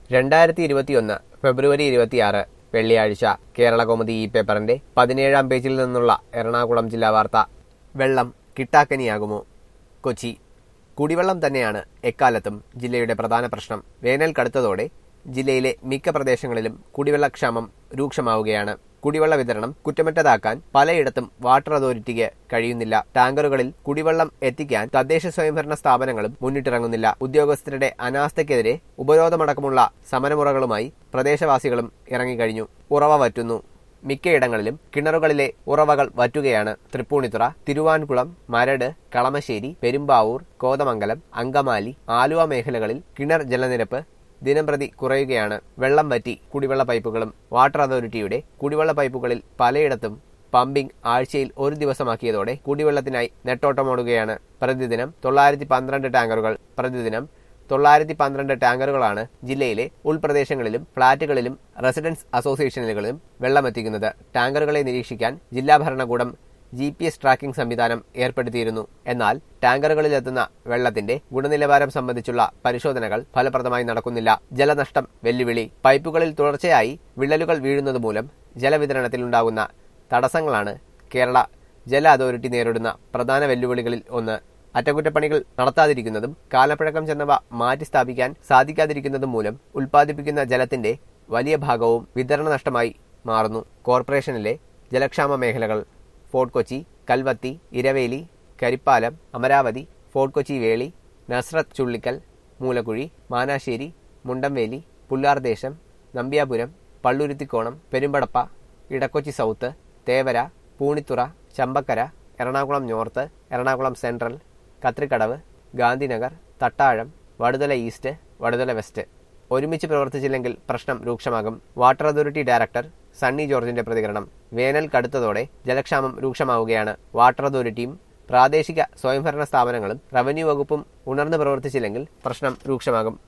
രണ്ടായിരത്തി ഇരുപത്തിയൊന്ന് ഫെബ്രുവരി ഇരുപത്തിയാറ് വെള്ളിയാഴ്ച കേരളകൗമുദി ഈ പേപ്പറിന്റെ പതിനേഴാം പേജിൽ നിന്നുള്ള എറണാകുളം ജില്ലാ വാർത്ത വെള്ളം കിട്ടാക്കനിയാകുമോ കൊച്ചി കുടിവെള്ളം തന്നെയാണ് എക്കാലത്തും ജില്ലയുടെ പ്രധാന പ്രശ്നം വേനൽ കടുത്തതോടെ ജില്ലയിലെ മിക്ക പ്രദേശങ്ങളിലും കുടിവെള്ളക്ഷാമം രൂക്ഷമാവുകയാണ് കുടിവെള്ള വിതരണം കുറ്റമറ്റതാക്കാൻ പലയിടത്തും വാട്ടർ അതോറിറ്റിക്ക് കഴിയുന്നില്ല ടാങ്കറുകളിൽ കുടിവെള്ളം എത്തിക്കാൻ തദ്ദേശ സ്വയംഭരണ സ്ഥാപനങ്ങളും മുന്നിട്ടിറങ്ങുന്നില്ല ഉദ്യോഗസ്ഥരുടെ അനാസ്ഥയ്ക്കെതിരെ ഉപരോധമടക്കമുള്ള സമരമുറകളുമായി പ്രദേശവാസികളും ഇറങ്ങിക്കഴിഞ്ഞു ഉറവ വറ്റുന്നു മിക്കയിടങ്ങളിലും കിണറുകളിലെ ഉറവകൾ വറ്റുകയാണ് തൃപ്പൂണിത്തുറ തിരുവാൻകുളം മരട് കളമശ്ശേരി പെരുമ്പാവൂർ കോതമംഗലം അങ്കമാലി ആലുവ മേഖലകളിൽ കിണർ ജലനിരപ്പ് ദിനംപ്രതി കുറയുകയാണ് വെള്ളം വറ്റി കുടിവെള്ള പൈപ്പുകളും വാട്ടർ അതോറിറ്റിയുടെ കുടിവെള്ള പൈപ്പുകളിൽ പലയിടത്തും പമ്പിംഗ് ആഴ്ചയിൽ ഒരു ദിവസമാക്കിയതോടെ കുടിവെള്ളത്തിനായി നെട്ടോട്ടമോടുകയാണ് പ്രതിദിനം തൊള്ളായിരത്തി പന്ത്രണ്ട് ടാങ്കറുകൾ പ്രതിദിനം തൊള്ളായിരത്തി പന്ത്രണ്ട് ടാങ്കറുകളാണ് ജില്ലയിലെ ഉൾപ്രദേശങ്ങളിലും ഫ്ളാറ്റുകളിലും റെസിഡൻസ് അസോസിയേഷനുകളിലും വെള്ളമെത്തിക്കുന്നത് ടാങ്കറുകളെ നിരീക്ഷിക്കാൻ ജില്ലാ ഭരണകൂടം ജി പി എസ് ട്രാക്കിംഗ് സംവിധാനം ഏർപ്പെടുത്തിയിരുന്നു എന്നാൽ ടാങ്കറുകളിലെത്തുന്ന വെള്ളത്തിന്റെ ഗുണനിലവാരം സംബന്ധിച്ചുള്ള പരിശോധനകൾ ഫലപ്രദമായി നടക്കുന്നില്ല ജലനഷ്ടം വെല്ലുവിളി പൈപ്പുകളിൽ തുടർച്ചയായി വിള്ളലുകൾ വീഴുന്നത് മൂലം ജലവിതരണത്തിലുണ്ടാകുന്ന തടസ്സങ്ങളാണ് കേരള ജല അതോറിറ്റി നേരിടുന്ന പ്രധാന വെല്ലുവിളികളിൽ ഒന്ന് അറ്റകുറ്റപ്പണികൾ നടത്താതിരിക്കുന്നതും കാലപ്പഴക്കം ചെന്നവ മാറ്റി സ്ഥാപിക്കാൻ സാധിക്കാതിരിക്കുന്നതും മൂലം ഉൽപ്പാദിപ്പിക്കുന്ന ജലത്തിന്റെ വലിയ ഭാഗവും വിതരണ നഷ്ടമായി മാറുന്നു കോർപ്പറേഷനിലെ ജലക്ഷാമ മേഖലകൾ Fort Kochi Kalvathi Eraveli Karippalam Amaravathi Fort Kochi Veli Nazareth Chullickal Moolamkuzhi Manassery Mundamveli Pullardesam Nambiapuram Palluruthikonam Perumpadappu Edakochi south Thevara Poonithura Champakkara Ernakulam north Ernakulam central Kathrikadavu Gandhinagar Thattazham Vaduthala east Vaduthala west ഒരുമിച്ച് പ്രവർത്തിച്ചില്ലെങ്കിൽ പ്രശ്നം രൂക്ഷമാകും വാട്ടർ അതോറിറ്റി ഡയറക്ടർ സണ്ണി ജോർജിന്റെ പ്രതികരണം വേനൽ കടുത്തതോടെ ജലക്ഷാമം രൂക്ഷമാവുകയാണ് വാട്ടർ അതോറിറ്റിയും പ്രാദേശിക സ്വയംഭരണ സ്ഥാപനങ്ങളും റവന്യൂ വകുപ്പും ഉണർന്നു പ്രവർത്തിച്ചില്ലെങ്കിൽ പ്രശ്നം രൂക്ഷമാകും